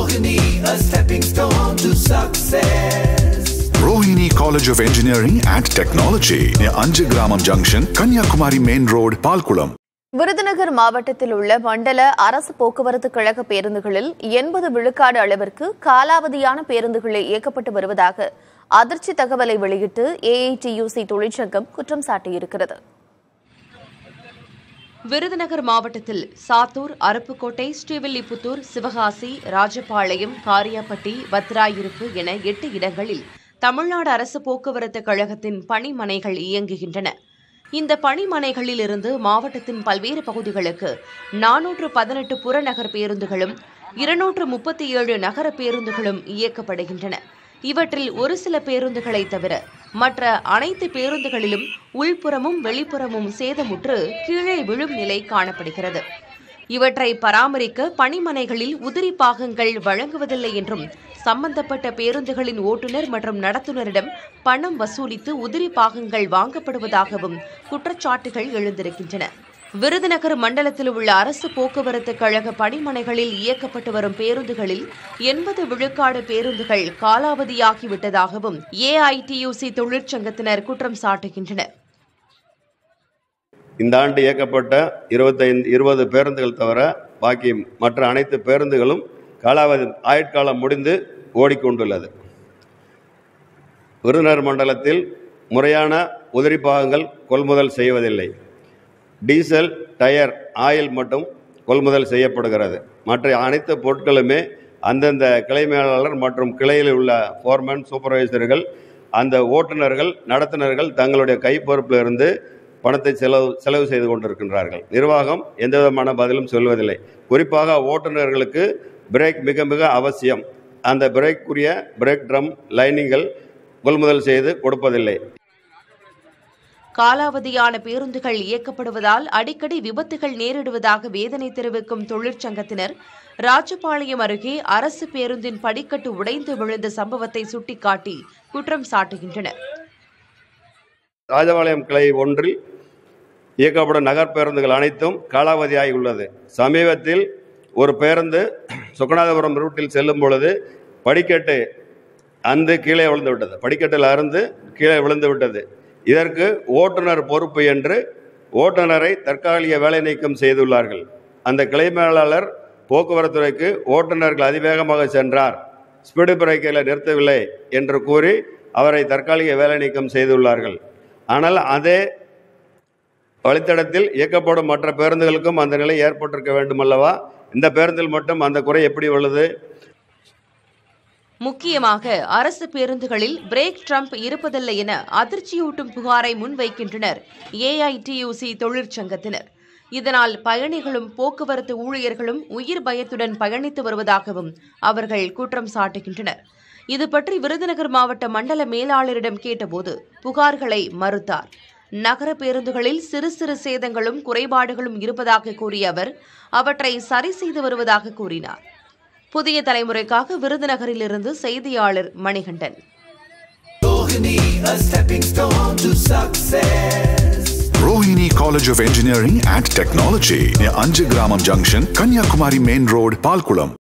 Rohini, a stepping stone to success. Rohini College of Engineering and Technology near Anjagramam Junction, Kanyakumari Main Road, Palkulam. Virudhunagar மாவட்டத்தில் உள்ள மண்டல அரசு போக்குவரத்து கழக பேருந்துகளில் எண்பது விழுக்காடு அளவிற்கு காலாவதியான பேருந்துகளை இயக்கப்பட்டு வருவதாக அதிர்ச்சி தகவலை வெளியிட்டு ஏஐடியூசி தொழிற்சங்கம் குற்றம் சாட்டியிருக்கிறது விருதுநகர் மாவட்டத்தில் சாத்தூர் அருப்புக்கோட்டை ஸ்ரீவில்லிபுத்தூர் சிவகாசி ராஜபாளையம் காரியாப்பட்டி வத்திராயிருப்பு என எட்டு இடங்களில் தமிழ்நாடு அரசு போக்குவரத்து கழகத்தின் பணிமனைகள் இயங்குகின்றன இந்த பணிமனைகளிலிருந்து மாவட்டத்தின் பல்வேறு பகுதிகளுக்கு நானூற்று பதினெட்டு புறநகர் பேருந்துகளும் இருநூற்று முப்பத்தி ஏழு நகர பேருந்துகளும் இயக்கப்படுகின்றன இவற்றில் ஒரு சில பேருந்துகளை தவிர மற்ற அனைத்து பேருந்துகளிலும் உள்புறமும் வெளிப்புறமும் சேதமுற்று கீழே விழும் நிலை காணப்படுகிறது இவற்றை பராமரிக்க பணிமனைகளில் உதிரி பாகங்கள் வழங்குவதில்லை என்றும் சம்பந்தப்பட்ட பேருந்துகளின் ஓட்டுநர் மற்றும் நடத்துனரிடம் பணம் வசூலித்து உதிரி பாகங்கள் வாங்கப்படுவதாகவும் குற்றச்சாட்டுகள் எழுந்திருக்கின்றன விருதுநகர் மண்டலத்தில் உள்ள அரசு போக்குவரத்து கழக பணிமனைகளில் இயக்கப்பட்டு வரும் பேருந்துகளில் எண்பது விழுக்காடு பேருந்துகள் காலாவதியாகிவிட்டதாகவும் ஏஐடியூசி தொழிற்சங்கத்தினர் குற்றம் சாட்டுகின்றனர் இந்த ஆண்டு இயக்கப்பட்ட இருபத்தைந்து இருபது பேருந்துகள் தவிர பாக்கி மற்ற அனைத்து பேருந்துகளும் காலாவதி ஆயுட்காலம் முடிந்து ஓடிக்கொண்டுள்ளது விருதுநகர் மண்டலத்தில் முறையான உதிரி பாகங்கள் கொள்முதல் செய்வதில்லை டீசல் டயர் ஆயில் மட்டும் கொள்முதல் செய்யப்படுகிறது மற்ற அனைத்து பொருட்களுமே அந்தந்த கிளை மேலாளர் மற்றும் கிளையில் உள்ள ஃபோர்மேன் சூப்பர்வைசர்கள் அந்த ஓட்டுநர்கள் நடத்துனர்கள் தங்களுடைய கைப்பொறுப்பில் இருந்து பணத்தை செலவு செலவு செய்து கொண்டிருக்கின்றார்கள் நிர்வாகம் எந்த விதமான பதிலும் சொல்வதில்லை குறிப்பாக ஓட்டுநர்களுக்கு பிரேக் மிக மிக அவசியம் அந்த பிரேக்குரிய பிரேக் ட்ரம் லைனிங்கள் கொள்முதல் செய்து கொடுப்பதில்லை காலாவதியான பேருந்துகள் இயக்கப்படுவதால் அடிக்கடி விபத்துகள் நேரிடுவதாக வேதனை தெரிவிக்கும் தொழிற்சங்கத்தினர் ராஜபாளையம் அருகே அரசு பேருந்தின் படிக்கட்டு உடைந்து விழுந்த சம்பவத்தை சுட்டிக்காட்டி குற்றம் சாட்டுகின்றனர் ராஜபாளையம் கிளை ஒன்றில் இயக்கப்படும் நகர் பேருந்துகள் அனைத்தும் காலாவதியாகி உள்ளது சமீபத்தில் ஒரு பேருந்து சுக்கநாதபுரம் ரூட்டில் செல்லும் பொழுது படிக்கட்டு அந்து கீழே விழுந்து விட்டது படிக்கட்டில் அருந்து கீழே விழுந்து விட்டது இதற்கு ஓட்டுநர் பொறுப்பு என்று ஓட்டுநரை தற்காலிக வேலை நீக்கம் செய்துள்ளார்கள் அந்த கிளை மேலாளர் போக்குவரத்துறைக்கு ஓட்டுநர்கள் அதிவேகமாக சென்றார் ஸ்பீடு பிரேக்கில் நிறுத்தவில்லை என்று கூறி அவரை தற்காலிக வேலை நீக்கம் செய்துள்ளார்கள் ஆனால் அதே வழித்தடத்தில் இயக்கப்படும் மற்ற பேருந்துகளுக்கும் அந்த நிலை ஏற்பட்டிருக்க வேண்டுமல்லவா இந்த பேருந்தில் மட்டும் அந்த குறை எப்படி உள்ளது முக்கியமாக அரசு பேருந்துகளில் பிரேக் ட்ரம்ப் இருப்பதில்லை என அதிர்ச்சியூட்டும் புகாரை முன்வைக்கின்றனர் ஏஐடியூசி தொழிற்சங்கத்தினர் இதனால் பயணிகளும் போக்குவரத்து ஊழியர்களும் உயிர் பயத்துடன் பயணித்து வருவதாகவும் அவர்கள் குற்றம் சாட்டுகின்றனர் இது பற்றி விருதுநகர் மாவட்ட மண்டல மேலாளரிடம் கேட்டபோது புகார்களை மறுத்தார் நகர பேருந்துகளில் சிறு சிறு சேதங்களும் குறைபாடுகளும் இருப்பதாக கூறிய அவர் அவற்றை சரி செய்து வருவதாக கூறினார் புதிய தலைமுறைக்காக விருதுநகரிலிருந்து செய்தியாளர் Manikandan Rohini, a stepping stone to success. Rohini College of Engineering and Technology near Anjagramam Junction, Kanyakumari Main Road, Palkulam.